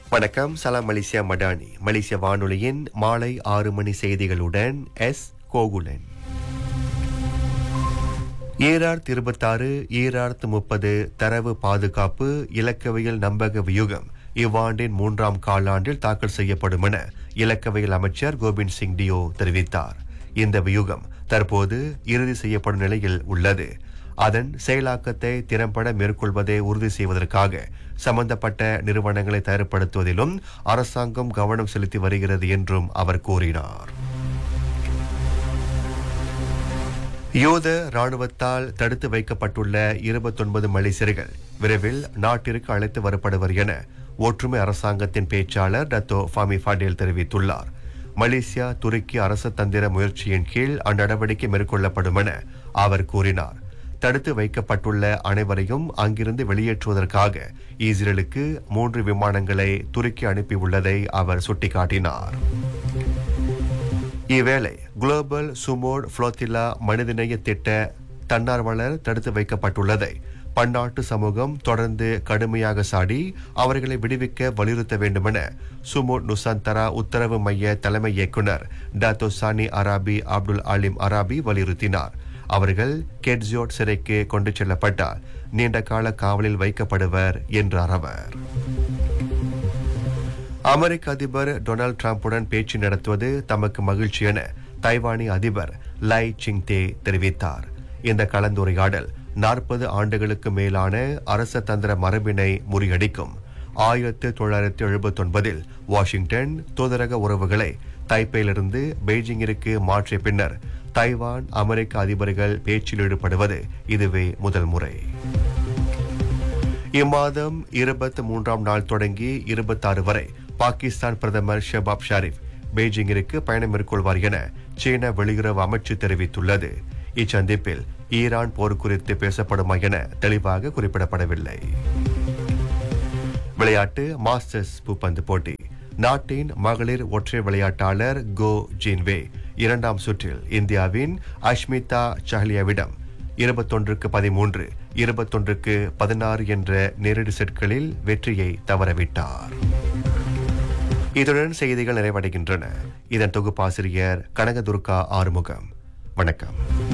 வணக்கம் சலாம் மலேசியா மடானி மலேசிய வானொலியின் மாலை ஆறு மணி செய்திகளுடன் எஸ் கோகுலன் ஈராயிரத்தி இருபத்தாறு ஈராயிரத்து முப்பது தரவு பாதுகாப்பு இலக்கவியல் நம்பக வியூகம் இவ்வாண்டின் மூன்றாம் காலாண்டில் தாக்கல் செய்யப்படும் என இலக்கவியல் அமைச்சர் கோபிந்த் சிங் டியோ தெரிவித்தார் இந்த வியூகம் தற்போது இறுதி செய்யப்படும் நிலையில் உள்ளது அதன் செயலாக்கத்தை திறம்பட மேற்கொள்வதை உறுதி செய்வதற்காக சம்பந்தப்பட்ட நிறுவனங்களை தயார்படுத்துவதிலும் அரசாங்கம் கவனம் செலுத்தி வருகிறது என்றும் அவர் கூறினார் யோத ராணுவத்தால் தடுத்து வைக்கப்பட்டுள்ள இருபத்தொன்பது மலேசியர்கள் விரைவில் நாட்டிற்கு அழைத்து வரப்படுவர் என ஒற்றுமை அரசாங்கத்தின் பேச்சாளர் டத்தோ ஃபாமி ஃபாடேல் தெரிவித்துள்ளார் மலேசியா துருக்கி அரசு தந்திர முயற்சியின் கீழ் அந்நடவடிக்கை மேற்கொள்ளப்படும் என அவர் கூறினார் தடுத்து வைக்கப்பட்டுள்ள அனைவரையும் அங்கிருந்து வெளியேற்றுவதற்காக ஈஸ்ரேலுக்கு மூன்று விமானங்களை துருக்கி அனுப்பியுள்ளதை அவர் சுட்டிக்காட்டினார் இவ்வேளை குளோபல் சுமோட் புளோத்திலா மனிதநேய திட்ட தன்னார்வலர் தடுத்து வைக்கப்பட்டுள்ளதை பன்னாட்டு சமூகம் தொடர்ந்து கடுமையாக சாடி அவர்களை விடுவிக்க வலியுறுத்த வேண்டுமென சுமோட் நுசாந்தரா உத்தரவு மைய தலைமை இயக்குனர் டாத்தோ சானி அராபி அப்துல் அலிம் அராபி வலியுறுத்தினார் அவர்கள் கெட்ஜியோட் சிறைக்கு கொண்டு செல்லப்பட்டால் நீண்ட கால காவலில் வைக்கப்படுவர் என்றார் அவர் அமெரிக்க அதிபர் டொனால்டு டிரம்புடன் பேச்சு நடத்துவது தமக்கு மகிழ்ச்சி என தைவானி அதிபர் லை சிங்தே தெரிவித்தார் இந்த கலந்துரையாடல் நாற்பது ஆண்டுகளுக்கு மேலான அரச தந்திர மரபினை முறியடிக்கும் ஆயிரத்து தொள்ளாயிரத்தி எழுபத்தி ஒன்பதில் வாஷிங்டன் தூதரக உறவுகளை தைப்பையிலிருந்து பெய்ஜிங்கிற்கு மாற்றிய பின்னர் தைவான் அமெரிக்க அதிபர்கள் பேச்சில் ஈடுபடுவது இதுவே முதல் முறை இம்மாதம் இருபத்தி மூன்றாம் நாள் தொடங்கி இருபத்தாறு வரை பாகிஸ்தான் பிரதமர் ஷெபாப் ஷரீப் பெய்ஜிங்கிற்கு பயணம் மேற்கொள்வார் என சீன வெளியுறவு அமைச்சு தெரிவித்துள்ளது இச்சந்திப்பில் ஈரான் போர் குறித்து பேசப்படுமா என தெளிவாக குறிப்பிடப்படவில்லை விளையாட்டு மாஸ்டர்ஸ் பூப்பந்து போட்டி நாட்டின் மகளிர் ஒற்றையர் விளையாட்டாளர் கோ ஜின்வே இரண்டாம் சுற்றில் இந்தியாவின் அஷ்மிதா சஹலியாவிடம் இருபத்தொன்றுக்கு பதிமூன்று இருபத்தொன்றுக்கு பதினாறு என்ற நேரடி செட்களில் வெற்றியை தவறவிட்டார் இதுடன் செய்திகள் நிறைவடைகின்றன இதன் தொகுப்பாசிரியர் கனகதுர்கா ஆறுமுகம் வணக்கம்